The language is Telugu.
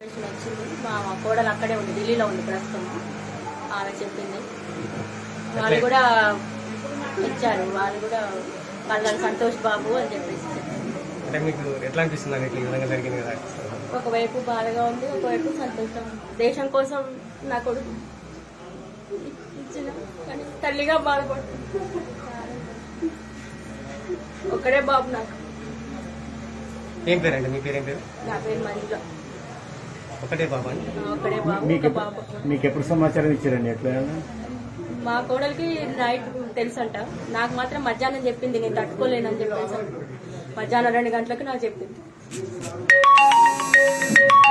పెన్షన్ వచ్చింది మా మా కోడలు అక్కడే ఉంది ఢిల్లీలో ఉంది ప్రస్తుతం ఆమె చెప్పింది వాళ్ళు కూడా ఇచ్చారు వాళ్ళు కూడా కళ్ళని సంతోష్ బాబు అని చెప్పేసి చెప్పారు అంటే మీకు ఎట్లా అనిపిస్తుంది అండి ఇట్లా ఈ విధంగా జరిగింది కదా ఒకవైపు బాధగా ఉంది ఒకవైపు సంతోషం దేశం కోసం నా కొడుకు ఇచ్చిన కానీ తల్లిగా బాధపడుతుంది ఒక్కడే బాబు నాకు ఏం పేరండి మీ పేరేం పేరు నా పేరు మంజుల ఒకటే బాబా అండి ఒక్కడే బాబు మీకు ఒక బాబు మీకు ఎప్పుడు సమాచారం ఇచ్చారండి ఎట్లా మా కోడలికి నైట్ తెలుసంట నాకు మాత్రం మధ్యాహ్నం చెప్పింది నేను తట్టుకోలేనని చెప్పేసి మధ్యాహ్నం రెండు గంటలకు నాకు చెప్పింది